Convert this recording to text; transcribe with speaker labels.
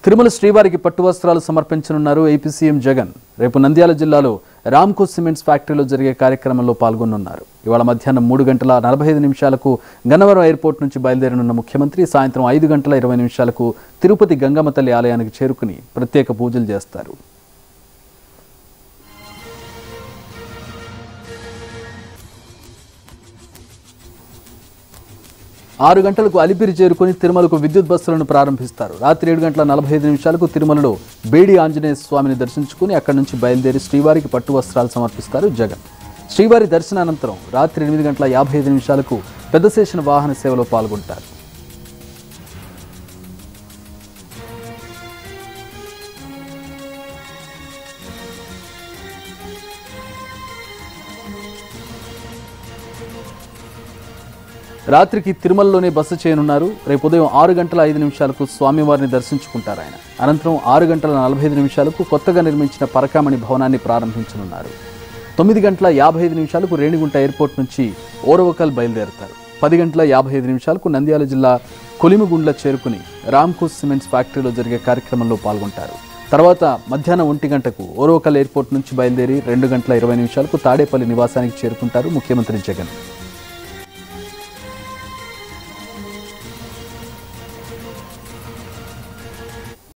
Speaker 1: తిరుమల శ్రీవారికి పట్టు వస్త్రాలు సమర్పించనున్నారు ఏపీ సీఎం జగన్ రేపు నంద్యాల జిల్లాలో రామ్కో సిమెంట్స్ ఫ్యాక్టరీలో జరిగే కార్యక్రమంలో పాల్గొనున్నారు ఇవాళ మధ్యాహ్నం మూడు గంటల నలభై ఐదు నిమిషాలకు గన్నవరం ఎయిర్పోర్ట్ నుంచి బయలుదేరనున్న ముఖ్యమంత్రి సాయంత్రం ఐదు గంటల ఇరవై నిమిషాలకు తిరుపతి గంగమ్మ తల్లి ఆలయానికి చేరుకుని ప్రత్యేక పూజలు చేస్తారు ఆరు గంటలకు అలిపిరి చేరుకుని తిరుమలకు విద్యుత్ బస్సులను ప్రారంభిస్తారు రాత్రి ఏడు గంటల నలభై ఐదు నిమిషాలకు తిరుమలలో బేడి ఆంజనేయ స్వామిని దర్శించుకుని అక్కడి నుంచి బయలుదేరి శ్రీవారికి పట్టు వస్త్రాలు సమర్పిస్తారు జగన్ శ్రీవారి దర్శనానంతరం రాత్రి ఎనిమిది గంటల యాభై ఐదు నిమిషాలకు పెద్దశేషన వాహన సేవలో పాల్గొంటారు రాత్రికి తిరుమలలోనే బస చేయనున్నారు రేపు ఉదయం ఆరు గంటల ఐదు నిమిషాలకు స్వామివారిని దర్శించుకుంటారు ఆయన అనంతరం ఆరు గంటల నలభై ఐదు నిమిషాలకు కొత్తగా నిర్మించిన పరకామణి భవనాన్ని ప్రారంభించనున్నారు తొమ్మిది గంటల యాభై ఐదు నిమిషాలకు రేణిగుంట ఎయిర్పోర్ట్ నుంచి ఓరవకల్ బయలుదేరతారు పది గంటల యాభై ఐదు నిమిషాలకు నంద్యాల జిల్లా కొలిమిగుండ్ల చేరుకుని రామ్కో సిమెంట్స్ ఫ్యాక్టరీలో జరిగే కార్యక్రమంలో పాల్గొంటారు తర్వాత మధ్యాహ్నం ఒంటి గంటకు ఓరవకల్ ఎయిర్పోర్ట్ నుంచి బయలుదేరి రెండు గంటల ఇరవై నిమిషాలకు తాడేపల్లి నివాసానికి చేరుకుంటారు ముఖ్యమంత్రి జగన్